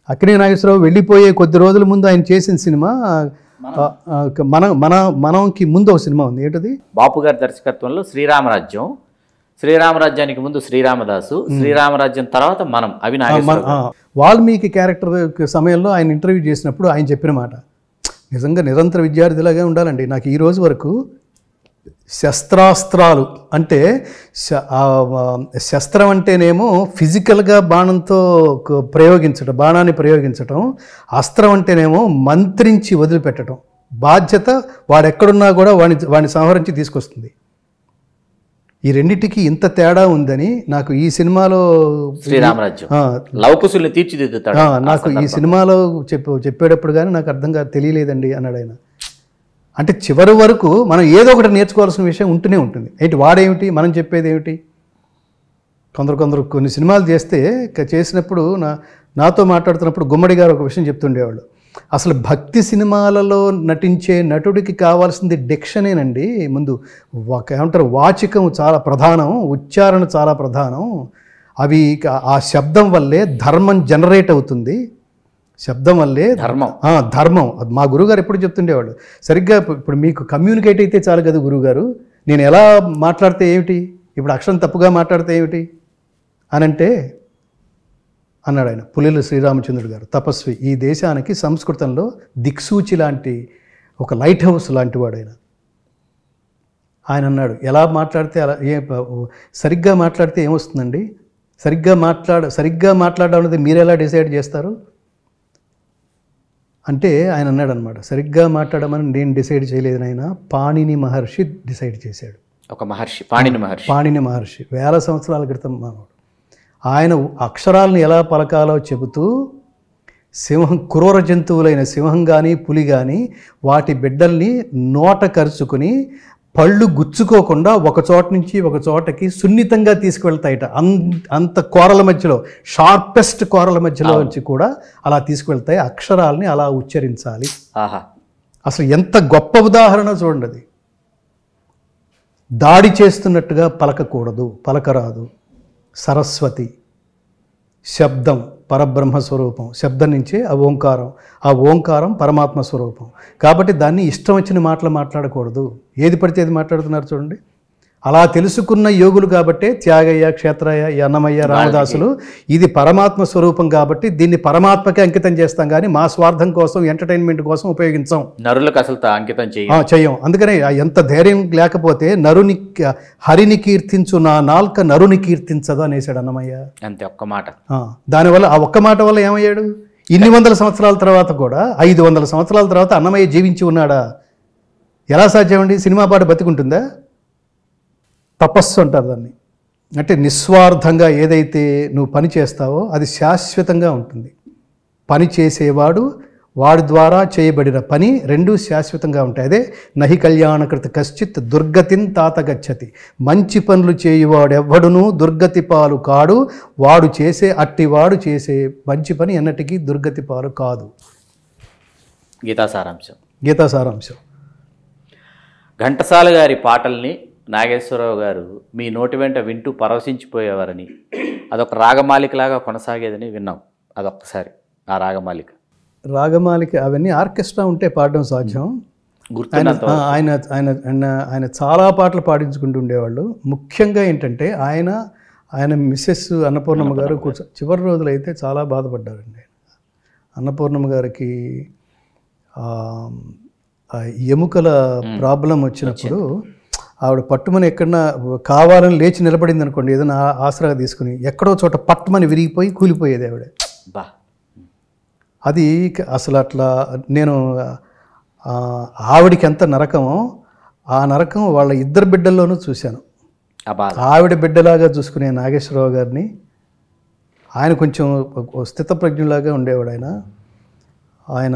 అక్కినే నాగేశ్వరరావు వెళ్ళిపోయే కొద్ది రోజుల ముందు ఆయన చేసిన సినిమా ఆ, ఆ, మన మన మనంకి ముందు ఒక సినిమా ఉంది ఏంటది బాపు గారి దర్శకత్వంలో శ్రీరామరాజ్యం శ్రీరామరాజ్యానికి ముందు శ్రీరామదాసు శ్రీరామరాజ్యం తర్వాత మనం అవి మన నాగేశ్వరరావు ఆ, వాల్మీకి క్యారెక్టర్ సమయంలో ఆయన ఇంటర్వ్యూ చేసినప్పుడు ఆయన చెప్పిన మాట నిజంగా నిరంతర విద్యార్థిలాగా ఉండాలండి నాకు ఈ రోజు వరకు శస్త్రాస్త్రాలు అంటే శ- ఆ, ఆ, శస్త్రం అంటేనేమో ఫిజికల్గా బాణంతో క- ప్రయోగించటం బాణాన్ని ప్రయోగించటం అస్త్రం అంటేనేమో మంత్రించి వదిలిపెట్టడం బాధ్యత వాడెక్కడున్నా కూడా వాడిని వాడిని సంహరించి తీసుకొస్తుంది ఈ రెండిటికి ఇంత తేడా ఉందని నాకు ఈ సినిమాలో శ్రీరామరాజ్యం ఆ, లవకుశుల్ని తీర్చిదిద్దుతాడు ఆ, నాకు ఈ సినిమాలో చెప్పు చెప్పేటప్పుడు కానీ నాకు అర్థం కాదు తెలియలేదండి అన్నాడు ఆయన అంటే చివరి వరకు మనం ఏదో ఒకటి నేర్చుకోవాల్సిన విషయం ఉంటూనే ఉంటుంది ఏంటి వాడేమిటి మనం చెప్పేది ఏమిటి కొందరు కొందరు కొన్ని సినిమాలు చేస్తే క- చేసినప్పుడు నా నాతో మాట్లాడుతున్నప్పుడు గుమ్మడి గారు ఒక విషయం చెప్తుండేవాళ్ళు అసలు భక్తి సినిమాలలో నటించే నటుడికి కావాల్సింది డిక్షనేనండి ముందు ఒక ఏమంటారు వాచికం చాలా ప్రధానం ఉచ్చారణ చాలా ప్రధానం అవి ఇక ఆ శబ్దం వల్లే ధర్మం జనరేట్ అవుతుంది శబ్దం వల్లే ధర్మం ఆ, ధర్మం అది మా గురువుగారు ఎప్పుడు చెప్తుండేవాడు సరిగ్గా ఇప్పు- ఇప్పుడు మీకు కమ్యూనికేట్ అయితే చాలు కదా గురువుగారు నేను ఎలా మాట్లాడితే ఏమిటి ఇప్పుడు అక్షరం తప్పుగా మాట్లాడితే ఏమిటి అనంటే అన్నాడు ఆయన పులిల శ్రీరామచంద్రుడు గారు తపస్వి ఈ దేశానికి సంస్కృతంలో దిక్సూచి లాంటి ఒక లైట్ హౌస్ లాంటి వాడు ఆయన ఆయన అన్నాడు ఎలా మాట్లాడితే అలా ఏ సరిగ్గా మాట్లాడితే ఏమొస్తుందండి సరిగ్గా మాట్లాడ సరిగ్గా మాట్లాడడం అనేది మీరు ఎలా డిసైడ్ చేస్తారు అంటే ఆయన అన్నాడు అనమాట సరిగ్గా మాట్లాడమని నేను డిసైడ్ చేయలేదు నాయన పాణిని మహర్షి డిసైడ్ చేశాడు ఒక మహర్షి పాణిని మహర్షి పాణిని మహర్షి వేల సంవత్సరాల క్రితం మానవుడు ఆయన అక్షరాలను ఎలా పలకాలో చెబుతూ సింహం క్రూర జంతువులైన సింహం కానీ పులి కానీ వాటి బిడ్డల్ని నోట కరుచుకుని పళ్ళు గుచ్చుకోకుండా ఒక చోట నుంచి ఒక చోటకి సున్నితంగా తీసుకువెళ్తాయట అన్ అంత కోరల మధ్యలో షార్పెస్ట్ కోరల మధ్యలో నుంచి కూడా అలా తీసుకువెళ్తాయి అక్షరాలని అలా ఉచ్చరించాలి ఆహా అసలు ఎంత గొప్ప ఉదాహరణ చూడండి అది దాడి చేస్తున్నట్టుగా పలకకూడదు పలకరాదు సరస్వతి శబ్దం పరబ్రహ్మ స్వరూపం శబ్దం నుంచే ఆ ఓంకారం ఆ ఓంకారం పరమాత్మ స్వరూపం కాబట్టి దాన్ని ఇష్టం వచ్చిన మాటలు మాట్లాడకూడదు ఏది పడితే అది మాట్లాడుతున్నారు చూడండి అలా తెలుసుకున్న యోగులు కాబట్టే త్యాగయ్య క్షేత్రయ్య ఈ అన్నమయ్య రామదాసులు ఇది పరమాత్మ స్వరూపం కాబట్టి దీన్ని పరమాత్మకే అంకితం చేస్తాం కానీ మా స్వార్థం కోసం ఎంటర్టైన్మెంట్ కోసం ఉపయోగించాం నరులకు అసలు తా- అంకితం చేయ ఆ, చెయ్యం అందుకనే ఆ ఎంత ధైర్యం లేకపోతే నరుని హరిని కీర్తించు నా నాల్క నరుని కీర్తించదు అనేసాడు అన్నమయ్య అంతే ఒక్క మాట ఆ, దానివల్ల ఆ ఒక్క మాట వల్ల ఏమయ్యాడు ఇన్ని వందల సంవత్సరాల తర్వాత కూడా ఐదు వందల సంవత్సరాల తర్వాత అన్నమయ్య జీవించి ఉన్నాడా ఎలా సాధ్యమండి సినిమా పాట బతికుంటుందా తపస్సు అంటారు దాన్ని అంటే నిస్వార్థంగా ఏదైతే నువ్వు పని చేస్తావో అది శాశ్వతంగా ఉంటుంది పని చేసేవాడు వాడి ద్వారా చేయబడిన పని రెండూ శాశ్వతంగా ఉంటాయి అదే నహి కళ్యాణకృత కశ్చిత్ దుర్గతిన్ తాత గచ్చతి మంచి పనులు చేయువాడెవ్వడునూ దుర్గతి పాలు కాడు వాడు చేసే అట్టివాడు చేసే మంచి పని ఎన్నటికీ దుర్గతి పాలు కాదు గీతా సారాంశం గీతా సారాంశం ఘంటసాల గారి పాటల్ని నాగేశ్వరరావు గారు మీ నోటి వెంట వింటూ పరవశించిపోయేవారని అదొక రాగమాలికలాగా కొనసాగేదని విన్నాం అదొక్కసారి ఆ రాగమాలిక రాగమాలిక అవన్నీ ఆర్కెస్ట్రా ఉంటే పాడడం సాధ్యం ఆయన గుర్తున్నంత ఆ, ఆయన ఆయన ఆయన ఆయన చాలా పాటలు పాడించుకుంటూ ఉండేవాళ్ళు ముఖ్యంగా ఏంటంటే ఆయన ఆయన మిస్సెస్ అన్నపూర్ణమ్మ గారు కూర్చో చివరి రోజులు అయితే చాలా బాధపడ్డారండి అన్నపూర్ణమ్మ గారికి ఆ, ఆ ఎముకల ప్రాబ్లం వచ్చినప్పుడు ఆవిడ పట్టుమని ఎక్కడన్నా కావాలని లేచి నిలబడింది అనుకోండి ఏదైనా ఆ- ఆసరా తీసుకుని ఎక్కడో చోట పట్టుమని విరిగిపోయి కూలిపోయేది ఆవిడ బా అది క- అసలు అట్లా నేను ఆ, ఆవిడికి ఎంత నరకమో ఆ నరకం వాళ్ళ ఇద్దరు బిడ్డల్లోనూ చూశాను ఆ బాధ ఆవిడ బిడ్డలాగా చూసుకునే నాగేశ్వరరావు గారిని ఆయన కొంచెం ఒక స్థితప్రజ్ఞులాగా ఉండేవాడు ఆయన ఆయన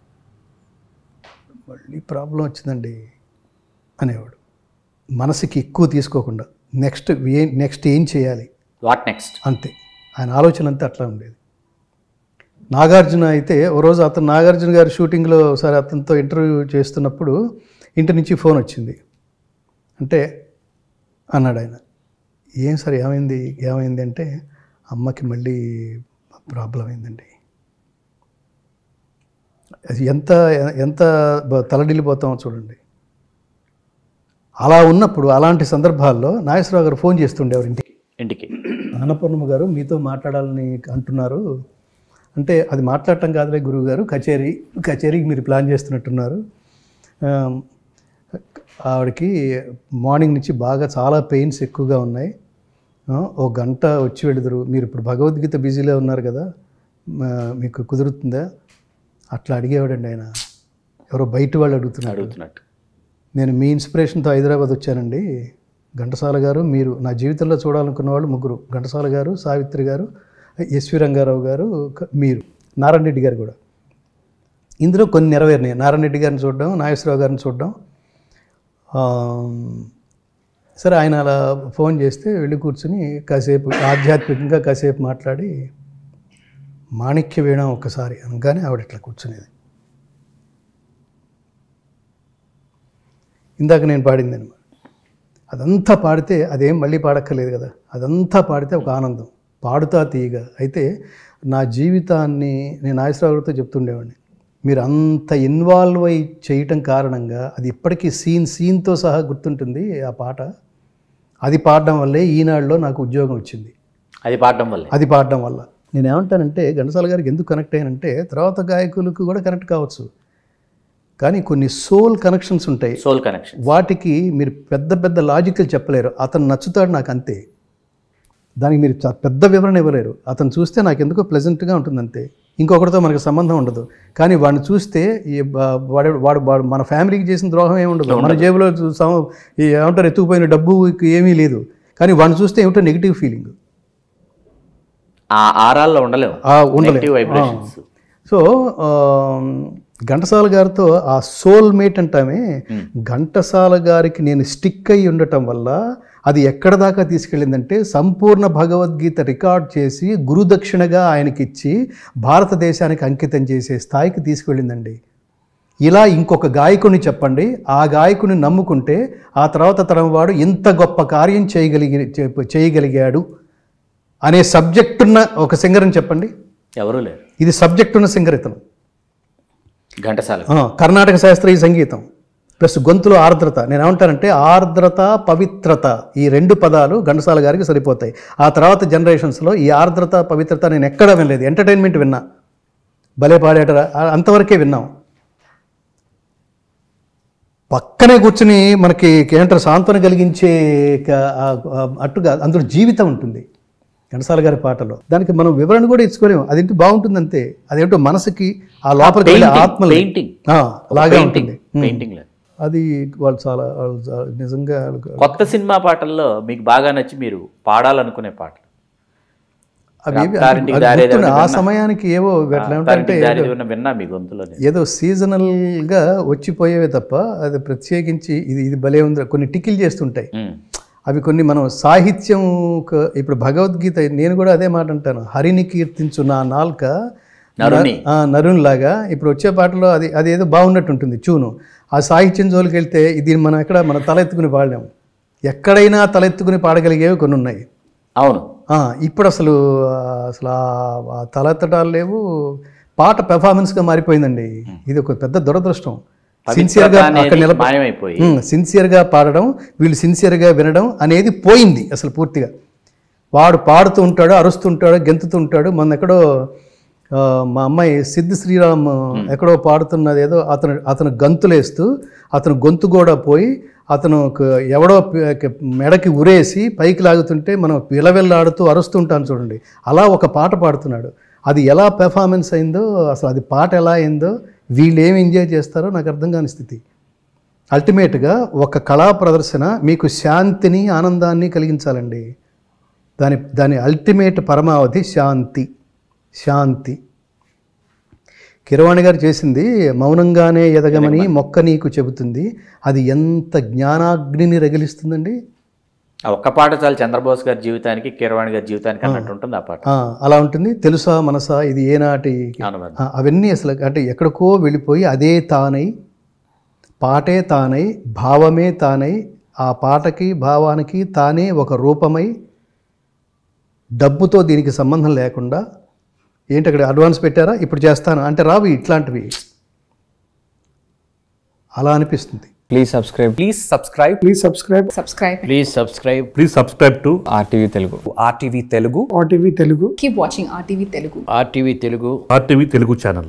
మళ్ళీ ప్రాబ్లం వచ్చిందండి అనేవాడు మనసుకి ఎక్కువ తీసుకోకుండా నెక్స్ట్ ఏ నెక్స్ట్ ఏం చేయాలి వాట్ నెక్స్ట్ అంతే ఆయన ఆలోచన అంతా అట్లా ఉండేది నాగార్జున అయితే ఓ రోజు అతను నాగార్జున గారి షూటింగ్లో ఒకసారి అతనితో ఇంటర్వ్యూ చేస్తున్నప్పుడు ఇంటి నుంచి ఫోన్ వచ్చింది అంటే అన్నాడు ఆయన ఏం సార్ ఏమైంది ఏమైంది అంటే అమ్మకి మళ్ళీ ప్రాబ్లం అయిందండి అది ఎంత ఎంత బ- తలడిల్లిపోతామో చూడండి అలా ఉన్నప్పుడు అలాంటి సందర్భాల్లో నాగేశ్వరరావు గారు ఫోన్ చేస్తుండేవారు ఇంటికి ఇంటికి అన్నపూర్ణమ్మ గారు మీతో మాట్లాడాలని అంటున్నారు అంటే అది మాట్లాడటం కాదులే గురువు గారు కచేరీ కచేరీకి మీరు ప్లాన్ చేస్తున్నట్టున్నారు ఆ, ఆవిడకి మార్నింగ్ నుంచి బాగా చాలా పెయిన్స్ ఎక్కువగా ఉన్నాయి ఆ, ఓ గంట వచ్చి వెళుదురు మీరు ఇప్పుడు భగవద్గీత బిజీలో ఉన్నారు కదా ఆ, మీకు కుదురుతుందా అట్లా అడిగేవాడండి ఆయన ఎవరో బయట వాళ్ళు అడుగుతున్నారు అడుగుతున్నట్టు నేను మీ ఇన్స్పిరేషన్తో హైదరాబాద్ వచ్చానండి ఘంటసాల గారు మీరు నా జీవితంలో చూడాలనుకున్న వాళ్ళు ముగ్గురు ఘంటసాల గారు సావిత్రి గారు ఎస్వి రంగారావు గారు క- మీరు నారాయణ రెడ్డి గారు కూడా ఇందులో కొన్ని నెరవేరినాయి నారాయణ రెడ్డి గారిని చూడడం నాగేశ్వరరావు గారిని చూడడం ఆ, సరే ఆయన అలా ఫోన్ చేస్తే వెళ్ళి కూర్చుని కాసేపు ఆధ్యాత్మికంగా కాసేపు మాట్లాడి మాణిక్య వీణ ఒక్కసారి అనగానే ఆవిడ ఇట్లా కూర్చునేది ఇందాక నేను పాడింది అనమాట అదంతా పాడితే అదేం మళ్ళీ పాడక్కర్లేదు కదా అదంతా పాడితే ఒక ఆనందం పాడుతా తీయగా అయితే నా జీవితాన్ని నేను నాగేశ్వరరావుతో చెప్తుండేవాడిని మీరు అంత ఇన్వాల్వ్ అయి చేయటం కారణంగా అది ఇప్పటికీ సీన్ సీన్తో సహా గుర్తుంటుంది ఆ పాట అది పాడడం వల్లే ఈనాడులో నాకు ఉద్యోగం వచ్చింది అది పాడడం వల్లే అది పాడడం వల్ల నేను ఏమంటానంటే ఘంటసాల గారికి ఎందుకు కనెక్ట్ అయ్యానంటే తర్వాత గాయకులకు కూడా కనెక్ట్ కావచ్చు కానీ కొన్ని సోల్ కనెక్షన్స్ ఉంటాయి సోల్ కనెక్షన్ వాటికి మీరు పెద్ద పెద్ద లాజికల్ చెప్పలేరు అతను నచ్చుతాడు నాకు అంతే దానికి మీరు చ- పెద్ద వివరణ ఇవ్వలేరు అతను చూస్తే నాకు ఎందుకో ప్లెజెంట్గా ఉంటుంది అంతే ఇంకొకరితో మనకు సంబంధం ఉండదు కానీ వాడిని చూస్తే ఈ బ- వాడు వాడు వాడు మన ఫ్యామిలీకి చేసిన ద్రోహం ఏమి ఉండదు మన జేబులో చూ- సం- ఈ ఏమంటారు ఎత్తుకుపోయిన డబ్బు ఏమీ లేదు కానీ వాడిని చూస్తే ఏమిటో నెగిటివ్ ఫీలింగ్ ఆ ఆరాల్లో ఉండలేము ఆ ఉండలేదు నెగిటివ్ వైబ్రేషన్స్ సో ఆ, ఘంటసాల గారితో ఆ సోల్ మేట్ అంటామే ఘంటసాల గారికి నేను స్టిక్ అయి ఉండటం వల్ల అది ఎక్కడ దాకా తీసుకెళ్ళిందంటే సంపూర్ణ భగవద్గీత రికార్డ్ చేసి గురుదక్షిణగా ఆయనకిచ్చి భారతదేశానికి అంకితం చేసే స్థాయికి తీసుకెళ్ళిందండి ఇలా ఇంకొక గాయకుని చెప్పండి ఆ గాయకుని నమ్ముకుంటే ఆ తర్వాత తరం వాడు ఇంత గొప్ప కార్యం చేయగలిగి చే- చేయగలిగాడు అనే సబ్జెక్ట్ ఉన్న ఒక సింగర్ని చెప్పండి ఎవరూ లేరు ఇది సబ్జెక్ట్ ఉన్న సింగర్ ఇతను ఘంటసాల ఆ, కర్ణాటక శాస్త్రీయ సంగీతం ప్లస్ గొంతులో ఆర్ద్రత నేను ఏమంటానంటే ఆర్ద్రత పవిత్రత ఈ రెండు పదాలు ఘంటసాల గారికి సరిపోతాయి ఆ తర్వాత జనరేషన్స్లో ఈ ఆర్ద్రత పవిత్రత నేను ఎక్కడా వినలేదు ఎంటర్టైన్మెంట్ విన్నా భలే పాడేటరా ఆ- అంతవరకే విన్నాం పక్కనే కూర్చుని మనకి ఏమంటారు సాంత్వన కలిగించే క- ఆ- ఆ- అట్టుగా అందులో జీవితం ఉంటుంది ఘంటసాల గారి పాటలో దానికి మనం వివరణ కూడా ఇచ్చుకోలేము అదేంటి బాగుంటుంది అంతే అదేంటో మనసుకి ఆ లోపలికి వెళ్ళే ఆత్మలు పెయింటింగ్ ఆ, అలాగే పెయింటింగ్ ఉంటుంది పెయింటింగ్ లేదు అది వాళ్ళు చాలా వాళ్ళు చా- నిజంగా వాళ్ళకు- కొత్త సినిమా పాటల్లో మీకు బాగా నచ్చి మీరు పాడాలనుకునే పాటలు అవి ఏవి- అత్తారింటికి అది దారేది గుర్తున్న- ఆ ఏమన్నా సమయానికి ఏవో ఎట్లా ఏమంటే అత్తారింటికి దారి ఏమన్నా విన్నా మీ గొంతులో ఏదో సీజనల్గా వచ్చిపోయేవే తప్ప అది ప్రత్యేకించి ఇది ఇది భలే ఉంది కొన్ని టికిల్ చేస్తుంటాయి అవి కొన్ని మనం సాహిత్యం క- ఇప్పుడు భగవద్గీత నేను కూడా అదే మాట అంటాను హరిని కీర్తించు నా నాల్క నరుని ఆ, నరునిలాగా ఇప్పుడు వచ్చే పాటలో అది అది ఏదో బాగున్నట్టు ఉంటుంది చూను ఆ సాహిత్యం జోలికి వెళ్తే ఇది మనం ఎక్కడ మన తల ఎత్తుకుని పాడలేము ఎక్కడైనా తల ఎత్తుకుని పాడగలిగేవి కొన్ని ఉన్నాయి అవును ఆ, ఇప్పుడు అసలు ఆ, అసలు ఆ- ఆ తలెత్తడాలు లేవు పాట పెర్ఫార్మెన్స్గా మారిపోయిందండి ఇది ఒక పెద్ద దురదృష్టం సిన్సియర్గా అనేది అక్కడ నిలబ మాయమైపోయి ఉమ్, సిన్సియర్గా పాడడం వీళ్ళు సిన్సియర్గా వినడం అనేది పోయింది అసలు పూర్తిగా వాడు పాడుతూ ఉంటాడు అరుస్తుంటాడు గెంతుతూ ఉంటాడు మొన్న ఎక్కడో ఆ, మా అమ్మాయి సిద్ధ శ్రీరామ్ ఎక్కడో పాడుతున్నది ఏదో అతను అతను గంతులేస్తూ అతను గొంతు కూడా పోయి అతను ఒక- ఎవడో ప- మెడకి ఉరేసి పైకి లాగుతుంటే మనం విలవిల్లాడుతూ అరుస్తుంటాం చూడండి అలా ఒక పాట పాడుతున్నాడు అది ఎలా పెర్ఫార్మెన్స్ అయిందో అసలు అది పాట ఎలా అయిందో వీళ్ళు ఏం ఎంజాయ్ చేస్తారో నాకు అర్థం కాని స్థితి అల్టిమేట్గా ఒక కళా ప్రదర్శన మీకు శాంతిని ఆనందాన్ని కలిగించాలండి దాని దాని అల్టిమేట్ పరమావధి శాంతి శాంతి కిరవాణి గారు చేసింది మౌనంగానే ఎదగమని మొక్క నీకు చెబుతుంది అది ఎంత జ్ఞానాగ్నిని రగిలిస్తుందండి ఆ ఒక్క పాట చాలు చంద్రబోస్ గారి జీవితానికి కీరవాణి గారి జీవితానికి అన్నట్టు ఉంటుంది ఆ పాట ఆ, అలా ఉంటుంది తెలుసా మనసా ఇది ఏనాటి అనుబంధం ఆ, అవన్నీ అసలు అంటే ఎక్కడికో వెళ్ళిపోయి అదే తానై పాటే తానై భావమే తానై ఆ పాటకి భావానికి తానే ఒక రూపమై డబ్బుతో దీనికి సంబంధం లేకుండా ఏంటి అక్కడ అడ్వాన్స్ పెట్టారా ఇప్పుడు చేస్తాను అంటే రావు ఇట్లాంటివి అలా అనిపిస్తుంది please subscribe Please subscribe Please subscribe subscribe please subscribe Please subscribe to RTV Telugu to RTV Telugu. RTV Telugu. keep watching rtv telugu RTV Telugu RTV Telugu channel.